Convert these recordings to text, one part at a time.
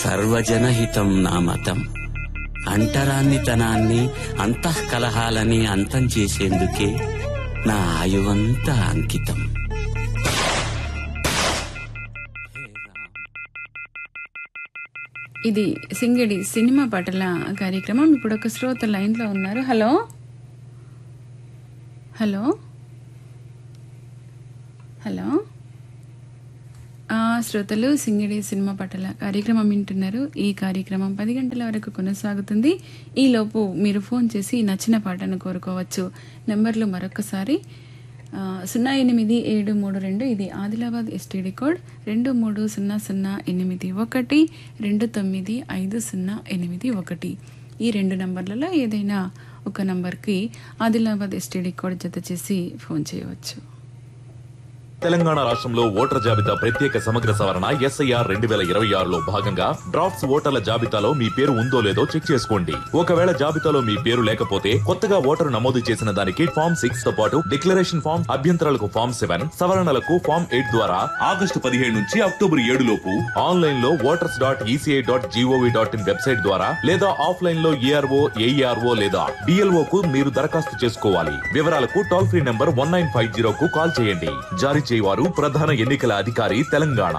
సర్వజనహితం నా మతం అంటరాన్నితనాన్ని అంతఃకలహాలని అంతం చేసేందుకే నా ఆయువంతా అంకితం ఇది సింగిడి సినిమా పాటల కార్యక్రమం ఇప్పుడు ఒక శ్రోత లైన్లో ఉన్నారు హలో హలో హలో ఆ, శ్రోతలు సింగిడి సినిమా పాటల కార్యక్రమం వింటున్నారు ఈ కార్యక్రమం పది గంటల వరకు కొనసాగుతుంది ఈలోపు మీరు ఫోన్ చేసి నచ్చిన పాటను కోరుకోవచ్చు నెంబర్లు మరొకసారి ఆ, సున్నా ఎనిమిది ఏడు మూడు రెండు ఇది ఆదిలాబాద్ ఎస్టీడీ కోడ్ రెండు మూడు సున్నా సున్నా ఎనిమిది ఒకటి రెండు తొమ్మిది ఐదు సున్నా ఎనిమిది ఒకటి ఈ రెండు నంబర్లలో ఏదైనా ఒక నంబర్కి ఆదిలాబాద్ ఎస్టీడీ కోడ్ జత చేసి ఫోన్ చేయవచ్చు తెలంగాణ రాష్ట్రంలో ఓటర్ జాబితా ప్రత్యేక సమగ్ర సవరణ ఎస్ఐఆర్ రెండు వేల ఇరవై ఆరులో భాగంగా డ్రాఫ్ట్స్ ఓటర్ల జాబితాలో మీ పేరు ఉందో లేదో చెక్ చేసుకోండి ఒకవేళ జాబితాలో మీ పేరు లేకపోతే కొత్తగా ఓటరు నమోదు చేసిన దానికి ఫామ్ సిక్స్ తో పాటు డిక్లరేషన్ ఫామ్ అభ్యంతరాలకు ఫామ్ సెవెన్ సవరణలకు ఫామ్ ఎయిట్ ద్వారా ఆగస్టు పదిహేడు నుంచి అక్టోబర్ ఏడు లోపు ఆన్లైన్ లో voters dot ECI dot gov dot in website ద్వారా లేదా ఆఫ్లైన్ లో ఏఆర్ఓ ఏఈఆర్ఓ లేదా డిఎల్ఓ కు మీరు దరఖాస్తు చేసుకోవాలి వివరాలకు toll free number one nine five zero కు కాల్ చేయండి జారీ చేయవారు ప్రధాన ఎన్నికల అధికారి తెలంగాణ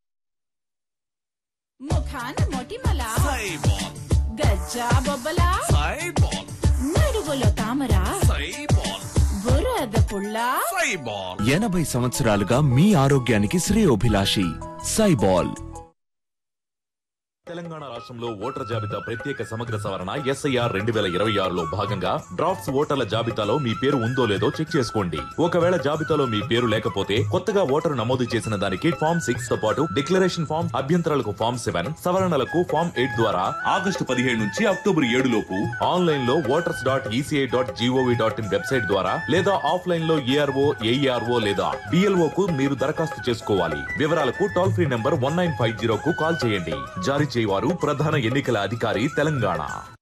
ముఖాన మొటిమల గజ్జా బొబ్బల నడువులో తామర బురద పుల్ల ఎనభై సంవత్సరాలుగా మీ ఆరోగ్యానికి శ్రేయోభిలాషి సైబాల్ తెలంగాణ రాష్ట్రంలో ఓటర్ జాబితా ప్రత్యేక సమగ్ర సవరణ ఎస్ఐఆర్ రెండు వేల ఇరవై ఆరులో భాగంగా డ్రాఫ్ట్స్ ఓటర్ల జాబితాలో మీ పేరు ఉందో లేదో చెక్ చేసుకోండి ఒకవేళ జాబితాలో మీ పేరు లేకపోతే కొత్తగా ఓటరు నమోదు చేసిన దానికి ఫామ్ సిక్స్ తో పాటు డిక్లరేషన్ ఫామ్ అభ్యంతరాలకు ఫామ్ సెవెన్ సవరణలకు ఫామ్ ఎయిట్ ద్వారా ఆగస్టు పదిహేడు నుంచి అక్టోబర్ ఏడు లోపు ఆన్లైన్ లో voters dot ECI dot gov dot in website ద్వారా లేదా ఆఫ్లైన్ లో ఏఆర్ఓ ఏఈఆర్ఓ లేదా డిఎల్ఓ కు మీరు దరఖాస్తు చేసుకోవాలి వివరాలకు toll free number one nine five zero కు కాల్ చేయండి జారీ చేయవారు ప్రధాన ఎన్నికల అధికారి తెలంగాణ